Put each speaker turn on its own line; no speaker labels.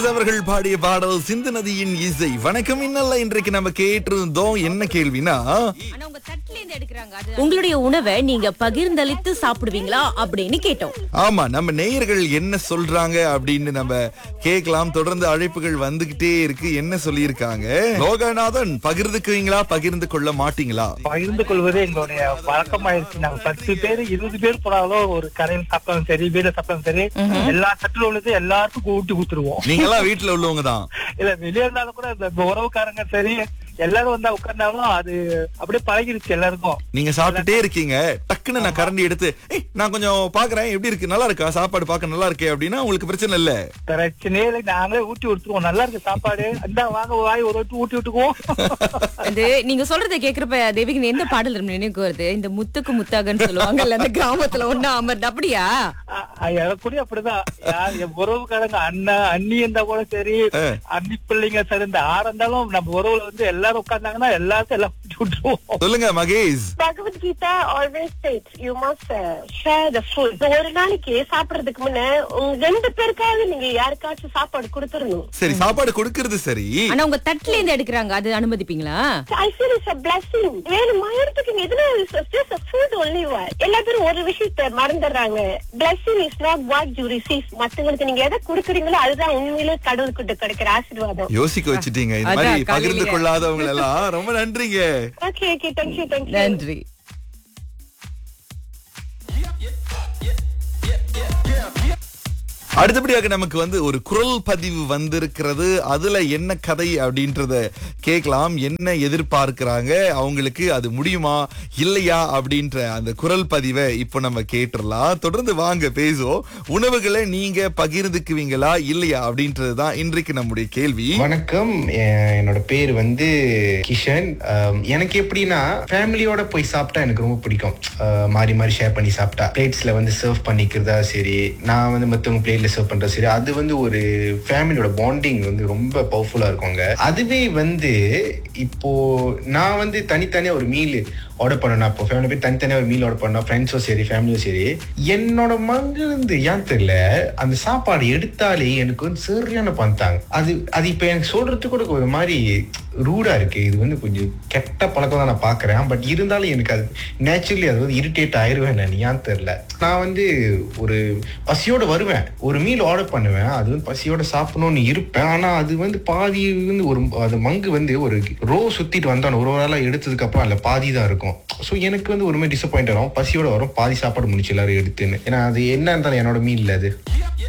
அவர்கள் பாடிய பாடல் சிந்து நதியின் இசை வணக்கம் இன்னல்ல இன்றைக்கு நம்ம கேட்டிருந்தோம் என்ன கேள்வினா
ஆனா உங்க தட்டுல இருந்து எடுக்கிறாங்க அது
உங்களுடைய உணவை நீங்க பகிர்ந்தளித்து சாப்பிடுவீங்களா அப்படின்னு கேட்டோம்
ஆமா நம்ம நேயர்கள் என்ன சொல்றாங்க அப்படின்னு நம்ம கேட்கலாம் தொடர்ந்து அழைப்புகள் வந்துகிட்டே இருக்கு என்ன சொல்லியிருக்காங்க லோகநாதன் பகிர்ந்துக்குவீங்களா பகிர்ந்து கொள்ள மாட்டீங்களா
பகிர்ந்து கொள்வது எங்களுடைய வழக்கமாயிருச்சு நாங்க பத்து பேர் இருபது பேர் போனாலும் ஒரு கரையில் சாப்பிட்டாலும் சரி வீட சாப்பிட்டாலும் சரி எல்லா தட்டுல உள்ளது எல்லாருக்கும் ஊட்டி கொடுத்துருவோம்
நீங்க எல்லாம் வீட்டுல உள்ளவங்க தான்
இல்ல வெளியே இருந்தாலும் கூட இந்த உறவுக்காரங்க சரி எல்லாரும் வந்தா உட்கார்ந்தாலும் அது அப்படியே பழகிருச்சு எல்லாருக்கும்
நீங்க சாப்பிட்டுட்டே இருக்கீங்க டக்குன்னு நான் கரண்டி எடுத்து "ஏய், நான் கொஞ்சம் பாக்குறேன் எப்படி இருக்கு நல்லா இருக்கா சாப்பாடு பார்க்க நல்லா இருக்கே அப்படின்னா உங்களுக்கு பிரச்சனை இல்ல
பிரச்சனையே இல்லை நாங்களே ஊட்டி கொடுத்துருவோம் நல்லா இருக்கு சாப்பாடு இந்த வாங்க வாய் ஒரு வாட்டி ஊட்டி விட்டுக்குவோம்
அது நீங்க சொல்றத கேக்குறப்ப தேவிக்கு எந்த பாடல் நினைவுக்கு வருது இந்த முத்துக்கு முத்தாகன்னு சொல்லுவாங்கல்ல அந்த கிராமத்துல ஒண்ணு அமர்ந்து அப்படியா
அ- அ- எனக்கு கூட அப்படிதான் யார் என் உறவுக்காரங்க அண்ணன் அண்ணி இருந்தா கூட சரி அண்ணி பிள்ளைங்க சரி இந்த ஆறு இருந்தாலும் நம்ம உறவுல வந்து எல்லாரும் உட்கார்ந்தாங்கன்னா எல்லாருக்கும் எல்லாம் ஊட்டி விட்டுருவோம்
சொல்லுங்க Mahesh
Bhagavad Gita always states you must uh, share the food. So, ஒரு நாளைக்கு சாப்பிடுறதுக்கு முன்ன உங்க ரெண்டு பேருக்காவது நீங்க யாருக்காச்சும் சாப்பாடு கொடுத்துடணும்
சரி சாப்பாடு கொடுக்கறது சரி
ஆனா உங்க தட்டுல இருந்து எடுக்கிறாங்க அது அனுமதிப்பீங்களா
I feel it's a blessing. வேணுமா எடுத்துக்கங்க இதுனா it's just a food only what. எல்லா பேரும் ஒரு விஷயத்த மறந்துடுறாங்க blessing is not what you receive. மத்தவங்களுக்கு நீங்க எதை கொடுக்குறீங்களோ அதுதான் உண்மையிலே கடவுள்கிட்ட கிடைக்கிற ஆசீர்வாதம்
யோசிக்க வச்சுட்டீங்க இந்த
அதான்
மாதிரி பகிர்ந்து
காலையிலே.
கொள்ளாதவங்க எல்லாம் ரொம்ப நன்றிங்க
ஓகே ஓகே தேங்க்யூ தேங்க்யூ
நன்றி
அடுத்தபடியாக நமக்கு வந்து ஒரு குரல் பதிவு வந்திருக்கிறது அதுல என்ன கதை அப்படின்றத கேட்கலாம் என்ன எதிர்பார்க்கிறாங்க அவங்களுக்கு அது முடியுமா இல்லையா அப்படின்ற அந்த குரல் பதிவை இப்போ நம்ம கேட்டுறலாம் தொடர்ந்து வாங்க பேசுவோம் உணவுகளை நீங்க பகிர்ந்துக்குவீங்களா இல்லையா அப்படின்றது தான் இன்றைக்கு நம்முடைய கேள்வி
வணக்கம் எ- என்னோட பேர் வந்து கிஷன் அம், எனக்கு எப்படின்னா ஃபேமிலியோட போய் சாப்பிட்டா எனக்கு ரொம்ப பிடிக்கும் அஹ், மாறி மாறி ஷேர் பண்ணி சாப்பிட்டா பிளேட்ஸ்ல வந்து சர்வ் பண்ணிக்கிறதா சரி நான் வந்து மத்தவங்க பிளேட்ல சர்வ் பண்றதா சரி அது வந்து ஒரு ஃபேமிலியோட பாண்டிங் வந்து ரொம்ப பவர்ஃபுல்லா இருக்குங்க அதுவே வந்து இப்போ நான் வந்து தனித்தனியா ஒரு மீல் ஆர்டர் பண்ணணும் இப்போ ஃபேமிலி போய் தனித்தனியா ஒரு மீல் ஆர்டர் பண்ணா ஃப்ரெண்ட்ஸும் சரி ஃபேமிலியும் சரி என்னோட மங்க வந்து ஏன் தெரியல அந்த சாப்பாடு எடுத்தாலே எனக்கு வந்து சரியான பண்ணிட்டாங்க அது அது இப்போ எனக்கு சொல்றதுக்கு கூட ஒரு மாதிரி ரூடா இருக்கு இது வந்து கொஞ்சம் கெட்ட பழக்கம் தான் நான் பாக்குறேன் பட் இருந்தாலும் எனக்கு அது நேச்சுரலி அது வந்து இரிட்டேட் ஆயிருவேன் நான் ஏன் தெரியல நான் வந்து ஒரு பசியோட வருவேன் ஒரு மீல் ஆர்டர் பண்ணுவேன் அது வந்து பசியோட சாப்பிடணும்னு இருப்பேன் ஆனா அது வந்து பாதி வந்து ஒரு அது மங்கு வந்து ஒரு ரோ சுத்திட்டு வந்தான ஒரு ஒரு நாளா எடுத்ததுக்கு அப்புறம் அதுல பாதி தான் இருக்கும் ஸோ எனக்கு வந்து ஒரு மாதிரி டிசப்பாயிண்ட் ஆகும் பசியோட வரும் பாதி சாப்பாடு முடிச்சு எல்லாரும் எடுத்துன்னு ஏன்னா அது என்ன இருந்தாலும் என்னோட மீல் அது